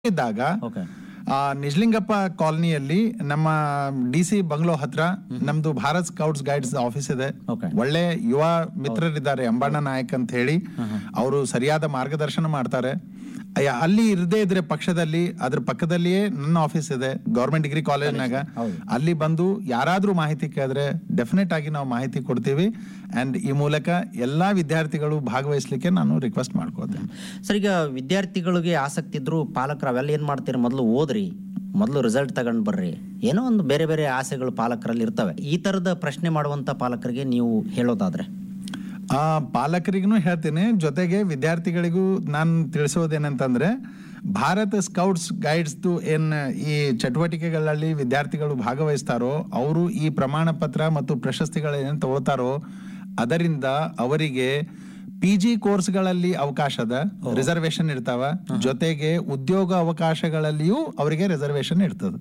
ಇದ್ದಾಗ ಓಕೆ ಆ, ನಿಜಲಿಂಗಪ್ಪ ಕಾಲನಿಯಲ್ಲಿ ನಮ್ಮ ಡಿ ಸಿ ಬಂಗ್ಲೋ ಹತ್ರ ನಮ್ದು ಭಾರತ್ ಸ್ಕೌಟ್ಸ್ ಗೈಡ್ಸ್ ಆಫೀಸ್ ಇದೆ Okay. ಒಳ್ಳೆ ಯುವ ಮಿತ್ರರಿದ್ದಾರೆ ಅಂಬಣ್ಣ ನಾಯಕ್ ಅಂತ ಹೇಳಿ ಅವರು ಸರಿಯಾದ ಮಾರ್ಗದರ್ಶನ ಮಾಡ್ತಾರೆ ಅಯ್ಯ, ಅಲ್ಲಿ ಇರದೇ ಇದ್ರೆ ಪಕ್ಷದಲ್ಲಿ ಅದ್ರ ಪಕ್ಕದಲ್ಲಿಯೇ ನನ್ನ ಆಫೀಸ್ ಇದೆ ಗೌರ್ಮೆಂಟ್ ಡಿಗ್ರಿ ಕಾಲೇಜ್ನಾಗ ಹೌದು. ಅಲ್ಲಿ ಬಂದು ಯಾರಾದ್ರೂ ಮಾಹಿತಿ ಕೇಳಿದ್ರೆ ಡೆಫಿನೆಟ್ ಆಗಿ ನಾವು ಮಾಹಿತಿ ಕೊಡ್ತೀವಿ ಅಂಡ್ ಈ ಮೂಲಕ ಎಲ್ಲಾ ವಿದ್ಯಾರ್ಥಿಗಳು ಭಾಗವಹಿಸ್ಲಿಕ್ಕೆ ನಾನು ರಿಕ್ವೆಸ್ಟ್ ಮಾಡ್ಕೋತೇನೆ ಸರ್ ಈಗ ವಿದ್ಯಾರ್ಥಿಗಳಿಗೆ ಆಸಕ್ತಿ ಇದ್ರು ಪಾಲಕರು ಅವೆಲ್ಲ ಏನು ಮಾಡ್ತೀರಿ ಮೊದಲು ಓದ್ರಿ ಮೊದಲು ರಿಸಲ್ಟ್ ತಗೊಂಡು ಬರ್ರಿ ಏನೋ ಒಂದು ಬೇರೆ ಬೇರೆ ಆಸೆಗಳು ಪಾಲಕರಲ್ಲಿ ಇರ್ತವೆ ಈ ಥರದ ಪ್ರಶ್ನೆ ಮಾಡುವಂಥ ಪಾಲಕರಿಗೆ ನೀವು ಹೇಳೋದಾದ್ರೆ ಆ ಪಾಲಕರಿಗೂ ಹೇಳ್ತೀನಿ ಜೊತೆಗೆ ವಿದ್ಯಾರ್ಥಿಗಳಿಗೂ ನಾನು ತಿಳಿಸೋದೇನಂತಂದ್ರೆ ಭಾರತ ಸ್ಕೌಟ್ಸ್ ಗೈಡ್ಸ್ದು ಏನ್ ಈ ಚಟುವಟಿಕೆಗಳಲ್ಲಿ ವಿದ್ಯಾರ್ಥಿಗಳು ಭಾಗವಹಿಸ್ತಾರೋ ಅವರು ಈ ಪ್ರಮಾಣ ಪತ್ರ ಮತ್ತು ಪ್ರಶಸ್ತಿಗಳೇನು ತಗೋತಾರೋ ಅದರಿಂದ ಅವರಿಗೆ ಪಿ ಜಿ ಕೋರ್ಸ್ಗಳಲ್ಲಿ ಅವಕಾಶ ಅದ ರಿಸರ್ವೇಶನ್ ಇರ್ತಾವ ಜೊತೆಗೆ ಉದ್ಯೋಗ ಅವಕಾಶಗಳಲ್ಲಿಯೂ ಅವರಿಗೆ ರಿಸರ್ವೇಶನ್ ಇರ್ತದೆ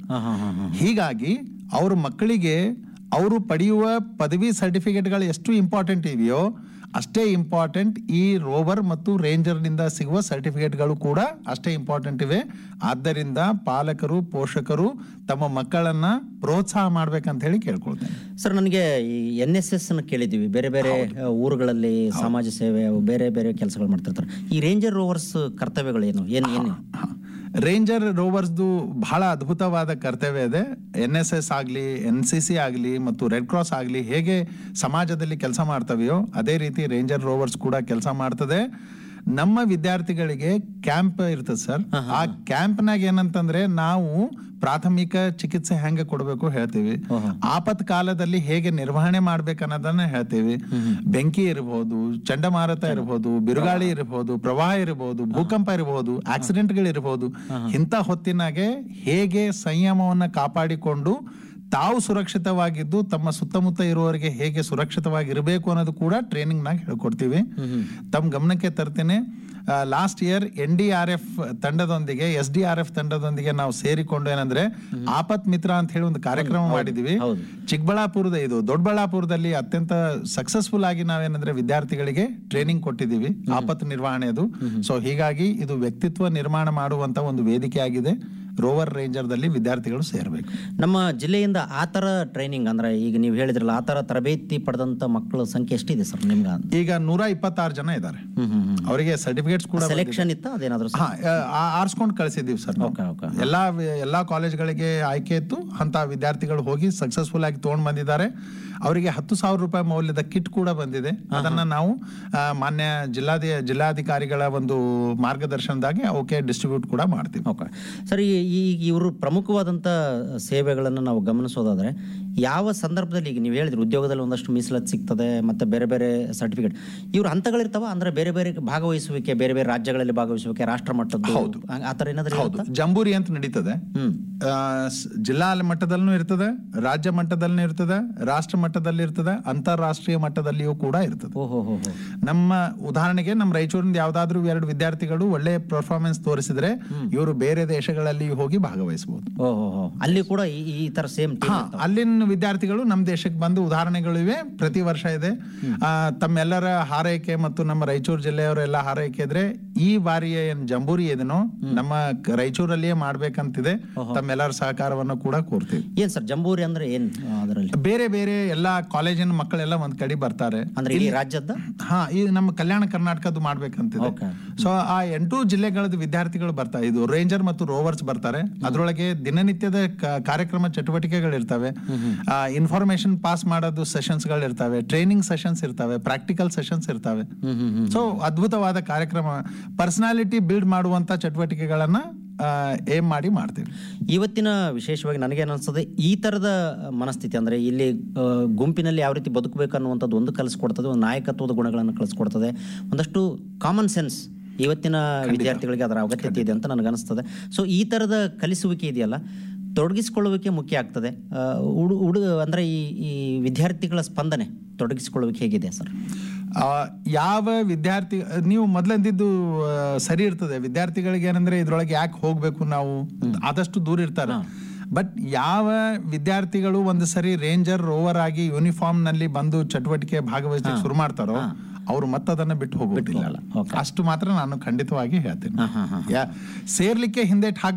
ಹೀಗಾಗಿ ಅವ್ರ ಮಕ್ಕಳಿಗೆ ಅವರು ಪಡೆಯುವ ಪದವಿ ಸರ್ಟಿಫಿಕೇಟ್ಗಳು ಎಷ್ಟು ಇಂಪಾರ್ಟೆಂಟ್ ಇದೆಯೋ ಅಷ್ಟೇ ಇಂಪಾರ್ಟೆಂಟ್ ಈ ರೋವರ್ ಮತ್ತು ರೇಂಜರ್ನಿಂದ ಸಿಗುವ ಸರ್ಟಿಫಿಕೇಟ್ಗಳು ಕೂಡ ಅಷ್ಟೇ ಇಂಪಾರ್ಟೆಂಟ್ ಇವೆ ಆದ್ದರಿಂದ ಪಾಲಕರು ಪೋಷಕರು ತಮ್ಮ ಮಕ್ಕಳನ್ನ ಪ್ರೋತ್ಸಾಹ ಮಾಡ್ಬೇಕಂತ ಹೇಳಿ ಕೇಳ್ಕೊಳ್ತೇನೆ ಸರ್ ನನಗೆ ಈ ಎನ್ ಎಸ್ ಎಸ್ ಕೇಳಿದ್ದೀವಿ ಬೇರೆ ಬೇರೆ ಆ, ಊರುಗಳಲ್ಲಿ ಸಮಾಜ ಸೇವೆ ಅವು ಬೇರೆ ಬೇರೆ ಕೆಲಸಗಳು ಮಾಡ್ತಿರ್ತಾರೆ ಈ ರೇಂಜರ್ ರೋವರ್ಸ್ ಕರ್ತವ್ಯಗಳೇನು ಏನು ಏನು ರೇಂಜರ್ ರೋವರ್ಸ್ದು ಬಹಳ ಅದ್ಭುತವಾದ ಕರ್ತವ್ಯ ಇದೆ ಎನ್ ಎಸ್ ಎಸ್ ಆಗಲಿ ಎನ್ ಸಿ ಸಿ ಆಗಲಿ ಮತ್ತು ರೆಡ್ ಕ್ರಾಸ್ ಆಗಲಿ ಹೇಗೆ ಸಮಾಜದಲ್ಲಿ ಕೆಲಸ ಮಾಡ್ತವೆಯೋ ಅದೇ ರೀತಿ ರೇಂಜರ್ ರೋವರ್ಸ್ ಕೂಡ ಕೆಲಸ ಮಾಡ್ತದೆ ನಮ್ಮ ವಿದ್ಯಾರ್ಥಿಗಳಿಗೆ ಕ್ಯಾಂಪ್ ಇರ್ತದೆ ಸರ್ ಆ ಕ್ಯಾಂಪ್ನಾಗ ಏನಂತಂದ್ರೆ ನಾವು ಪ್ರಾಥಮಿಕ ಚಿಕಿತ್ಸೆ ಹೆಂಗೆ ಕೊಡಬೇಕು ಹೇಳ್ತೀವಿ ಆಪತ್ ಕಾಲದಲ್ಲಿ ಹೇಗೆ ನಿರ್ವಹಣೆ ಮಾಡ್ಬೇಕನ್ನೋದನ್ನ ಹೇಳ್ತೀವಿ ಬೆಂಕಿ ಇರಬಹುದು ಚಂಡಮಾರುತ ಇರಬಹುದು ಬಿರುಗಾಳಿ ಇರಬಹುದು ಪ್ರವಾಹ ಇರಬಹುದು ಭೂಕಂಪ ಇರಬಹುದು ಆಕ್ಸಿಡೆಂಟ್ಗಳಿರಬಹುದು ಇಂಥ ಹೊತ್ತಿನಾಗೆ ಹೇಗೆ ಸಂಯಮವನ್ನ ಕಾಪಾಡಿಕೊಂಡು ತಾವು ಸುರಕ್ಷಿತವಾಗಿದ್ದು ತಮ್ಮ ಸುತ್ತಮುತ್ತ ಇರುವವರಿಗೆ ಹೇಗೆ ಸುರಕ್ಷಿತವಾಗಿರಬೇಕು ಅನ್ನೋದು ಕೂಡ ಟ್ರೈನಿಂಗ್ನಾಗ ಹೇಳ್ಕೊಡ್ತೀವಿ ತಮ್ಮ ಗಮನಕ್ಕೆ ತರ್ತೇನೆ last year N D R F ತಂಡದೊಂದಿಗೆ ಎಸ್ ಡಿ ಆರ್ ಎಫ್ ತಂಡದೊಂದಿಗೆ ನಾವು ಸೇರಿಕೊಂಡು ಏನಂದ್ರೆ ಆಪತ್ ಮಿತ್ರ ಅಂತ ಹೇಳಿ ಒಂದು ಕಾರ್ಯಕ್ರಮ ಮಾಡಿದೀವಿ ಹೌದು. ಚಿಕ್ಕಬಳ್ಳಾಪುರದ ಇದು ದೊಡ್ಡಬಳ್ಳಾಪುರದಲ್ಲಿ ಅತ್ಯಂತ ಸಕ್ಸಸ್ಫುಲ್ ಆಗಿ ನಾವೇನಂದ್ರೆ ವಿದ್ಯಾರ್ಥಿಗಳಿಗೆ ಟ್ರೈನಿಂಗ್ ಕೊಟ್ಟಿದ್ದೀವಿ ಆಪತ್ತು ನಿರ್ವಹಣೆದು ಸೊ ಹೀಗಾಗಿ ಇದು ವ್ಯಕ್ತಿತ್ವ ನಿರ್ಮಾಣ ಮಾಡುವಂತ ಒಂದು ವೇದಿಕೆ ಆಗಿದೆ ರೋವರ್ ರೇಂಜರ್ದಲ್ಲಿ ವಿದ್ಯಾರ್ಥಿಗಳು ಸೇರಬೇಕು ನಮ್ಮ ಜಿಲ್ಲೆಯಿಂದ ಆ ಥರ ಟ್ರೈನಿಂಗ್ ಅಂದ್ರೆ ಈಗ ನೀವು ಹೇಳಿದ್ರಲ್ಲ ಆ ಥರ ತರಬೇತಿ ಪಡೆದಂಥ ಮಕ್ಕಳ ಸಂಖ್ಯೆ ಎಷ್ಟಿದೆ ಸರ್ ನಿಮ್ಗೆ ಈಗ ನೂರ ಇಪ್ಪತ್ತಾರು ಜನ ಇದ್ದಾರೆ ಹ್ಮ್ ಹ್ಮ್ ಹ್ಮ್ ಅವರಿಗೆ ಸರ್ಟಿಫಿಕೇಟ್ಸ್ ಕೂಡ ಸೆಲೆಕ್ಷನ್ ಇತ್ತ ಅದೇನಾದ್ರು ಹಾ ಆರಿಸ್ಕೊಂಡು ಕಳಿಸಿದ್ದೀವಿ ಸರ್ ನಾವು. ಓಕೆ ಓಕೆ ಎಲ್ಲಾ ವಿ- ಎಲ್ಲಾ ಕಾಲೇಜ್ಗಳಿಗೆ ಆಯ್ಕೆ ಇತ್ತು ಅಂತ ವಿದ್ಯಾರ್ಥಿಗಳು ಹೋಗಿ ಸಕ್ಸಸ್ಫುಲ್ ಆಗಿ ತಗೊಂಡ್ ಬಂದಿದ್ದಾರೆ ಅವರಿಗೆ ಹತ್ತು ಸಾವಿರ ರೂಪಾಯಿ ಮೌಲ್ಯದ ಕಿಟ್ ಕೂಡ ಬಂದಿದೆ ಅದನ್ನ ನಾವು ಆ, ಮಾನ್ಯ ಜಿಲ್ಲಾಧಿ ಜಿಲ್ಲಾಧಿಕಾರಿಗಳ ಒಂದು ಮಾರ್ಗದರ್ಶನದಾಗಿ ಅವಕ್ಕೆ ಡಿಸ್ಟ್ರಿಬ್ಯೂಟ್ ಕೂಡ ಮಾಡ್ತೀವಿ ಓಕೆ ಸರ್ ಈ ಈ- ಇವರು ಪ್ರಮುಖವಾದಂಥ ಸೇವೆಗಳನ್ನು ನಾವು ಗಮನಿಸೋದಾದ್ರೆ ಯಾವ ಸಂದರ್ಭದಲ್ಲಿ ಈಗ ನೀವು ಹೇಳಿದ್ರಿ ಉದ್ಯೋಗದಲ್ಲಿ ಒಂದಷ್ಟು ಮೀಸಲಾತಿ ಸಿಗ್ತದೆ ಮತ್ತೆ ಬೇರೆ ಬೇರೆ ಸರ್ಟಿಫಿಕೇಟ್ ಇವ್ರ ಹಂತಗಳಿರ್ತಾವ ಅಂದ್ರೆ ಬೇರೆ ಬೇರೆ ಭಾಗವಹಿಸುವಿಕೆ ಬೇರೆ ಬೇರೆ ರಾಜ್ಯಗಳಲ್ಲಿ ಭಾಗವಹಿಸುವಿಕೆ ರಾಷ್ಟ್ರ ಮಟ್ಟದ್ದು ಆ- ಆ ಥರ ಏನಾದರೂ ಹೌದು ಜಂಬೂರಿ ಅಂತ ನಡೀತದೆ ಹ್ಮ್ ಆ, ಸ್- ಜಿಲ್ಲಾ ಮಟ್ಟದಲ್ಲೂ ಇರ್ತದೆ ರಾಜ್ಯ ಮಟ್ಟದಲ್ಲೂ ಇರ್ತದೆ ರಾಷ್ಟ್ರ ಮಟ್ಟದಲ್ಲಿ ಇರ್ತದೆ ಅಂತಾರಾಷ್ಟ್ರೀಯ ಮಟ್ಟದಲ್ಲಿಯೂ ಕೂಡ ಇರ್ತದೆ ಓಹೋ ಹೋ ಹೋ ನಮ್ಮ ಉದಾಹರಣೆಗೆ ನಮ್ಮ ರಾಯಚೂರಿನ ಯಾವ್ದಾದ್ರು ಎರಡು ವಿದ್ಯಾರ್ಥಿಗಳು ಒಳ್ಳೆ ಪರ್ಫಾರ್ಮೆನ್ಸ್ ತೋರಿಸಿದ್ರೆ ಇವರು ಬೇರೆ ದೇಶಗಳಲ್ಲಿ ಹೋಗಿ ಭಾಗವಹಿಸಬಹುದು ಓಹೋ ಹೋ ಅಲ್ಲಿ ಕೂಡ ಈ ಈ ಥರ ಸೇಮ್ ಹಾ ಅಲ್ಲಿನ ವಿದ್ಯಾರ್ಥಿಗಳು ನಮ್ಮ ದೇಶಕ್ಕೆ ಬಂದು ಉದಾಹರಣೆಗಳಿವೆ ಪ್ರತಿ ವರ್ಷ ಇದೆ ಆ, ತಮ್ಮೆಲ್ಲರ ಹಾರೈಕೆ ಮತ್ತು ನಮ್ಮ ರಾಯಚೂರು ಜಿಲ್ಲೆಯವರೆಲ್ಲ ಹಾರೈಕೆ ಇದ್ರೆ ಈ ಬಾರಿಯ ಏನ್ ಜಂಬೂರಿ ಏನೇನೋ ನಮ್ಮ ಕ- ರಾಯಚೂರಲ್ಲಿಯೇ ಮಾಡ್ಬೇಕಂತಿದೆ ತಮ್ಮೆಲ್ಲರ ಸಹಕಾರವನ್ನು ಕೂಡ ಕೋರ್ತೀವಿ ಏನ್ ಸರ್ ಜಂಬೂರಿ ಅಂದ್ರೆ ಏನ್ ಅದರಲ್ಲಿ ಬೇರೆ ಬೇರೆ ಎಲ್ಲಾ ಕಾಲೇಜಿನ ಮಕ್ಕಳೆಲ್ಲ ಒಂದ್ ಕಡೆ ಬರ್ತಾರೆ ಅಂದ್ರೆ ಇಡೀ ರಾಜ್ಯದ ಹಾ ಈ ನಮ್ಮ ಕಲ್ಯಾಣ ಕರ್ನಾಟಕದ್ದು ಮಾಡ್ಬೇಕಂತಿದೆ ಓಕೆ ಸೊ ಆ ಎಂಟು ಜಿಲ್ಲೆಗಳದ್ದು ವಿದ್ಯಾರ್ಥಿಗಳು ಬರ್ತಾರೆ ಇದು ರೇಂಜರ್ ಮತ್ತು ರೋವರ್ಸ್ ಬರ್ತಾರೆ ಅದರೊಳಗೆ ದಿನನಿತ್ಯದ ಕ- ಕಾರ್ಯಕ್ರಮ ಚಟುವಟಿಕೆಗಳು ಇರ್ತವೆ ಇನ್ಫಾರ್ಮೇಶನ್ ಪಾಸ್ ಮಾಡೋದು ಸೆಷನ್ಸ್ ಗಳು ಇರ್ತವೆ ಟ್ರೈನಿಂಗ್ ಸೆಷನ್ಸ್ ಇರ್ತವೆ ಪ್ರಾಕ್ಟಿಕಲ್ ಸೆಷನ್ಸ್ ಇರ್ತವೆ ಹ್ಮ್ ಹ್ಮ್ ಹ್ಮ್ ಸೊ ಅದ್ಭುತವಾದ ಕಾರ್ಯಕ್ರಮ ಪರ್ಸನಾಲಿಟಿ ಬಿಲ್ಡ್ ಮಾಡುವಂತ ಚಟುವಟಿಕೆಗಳನ್ನ ಏಮ್ ಮಾಡಿ ಮಾಡ್ತೀವಿ ಇವತ್ತಿನ ವಿಶೇಷವಾಗಿ ನನಗೇನು ಅನಿಸ್ತದೆ ಈ ಥರದ ಮನಸ್ಥಿತಿ ಅಂದರೆ ಇಲ್ಲಿ ಆ, ಗುಂಪಿನಲ್ಲಿ ಯಾವ ರೀತಿ ಬದುಕಬೇಕು ಅನ್ನುವಂಥದ್ದು ಒಂದು ಕಲಿಸ್ಕೊಡ್ತದೆ ಒಂದು ನಾಯಕತ್ವದ ಗುಣಗಳನ್ನು ಕಲಿಸ್ಕೊಡ್ತದೆ ಒಂದಷ್ಟು ಕಾಮನ್ ಸೆನ್ಸ್ ಇವತ್ತಿನ ವಿದ್ಯಾರ್ಥಿಗಳಿಗೆ ಅದರ ಅಗತ್ಯತೆ ಇದೆ ಅಂತ ನನಗನ್ನಿಸ್ತದೆ ಸೊ ಈ ಥರದ ಕಲಿಸುವಿಕೆ ಇದೆಯಲ್ಲ ತೊಡಗಿಸಿಕೊಳ್ಳುವಿಕೆ ಮುಖ್ಯ ಆಗ್ತದೆ ಆ, ಹುಡು ಹುಡು ಅಂದರೆ ಈ ಈ ವಿದ್ಯಾರ್ಥಿಗಳ ಸ್ಪಂದನೆ ತೊಡಗಿಸಿಕೊಳ್ಳುವಿಕೆ ಹೇಗಿದೆ ಸರ್ ಆ, ಯಾವ ವಿದ್ಯಾರ್ಥಿ ನೀವು ಮೊದ್ಲಂದಿದ್ದು ಆ, ಸರಿ ಇರ್ತದೆ ವಿದ್ಯಾರ್ಥಿಗಳಿಗೆ ಏನಂದ್ರೆ ಇದ್ರೊಳಗೆ ಯಾಕೆ ಹೋಗ್ಬೇಕು ನಾವು ಆದಷ್ಟು ದೂರ ಇರ್ತಾರೆ ಬಟ್ ಯಾವ ವಿದ್ಯಾರ್ಥಿಗಳು ಒಂದು ಸರಿ ರೇಂಜರ್ ರೋವರ್ ಆಗಿ ಯೂನಿಫಾರ್ಮ್ ನಲ್ಲಿ ಬಂದು ಚಟುವಟಿಕೆ ಭಾಗವಹಿಸಲಿಕ್ಕೆ ಶುರು ಮಾಡ್ತಾರೋ ಅವ್ರು ಮತ್ತದನ್ನ ಬಿಟ್ಟು ಹೋಗೋದಿಲ್ಲ ಹೋಗಲ್ಲ. Okay. ಅಷ್ಟು ಮಾತ್ರ ನಾನು ಖಂಡಿತವಾಗಿ ಹೇಳ್ತೀನಿ ಹಾಂ ಹಾಂ ಹಾಂ ಯಾ ಸೇರ್ಲಿಕ್ಕೆ ಹಿಂದೆ ಹಾಕ್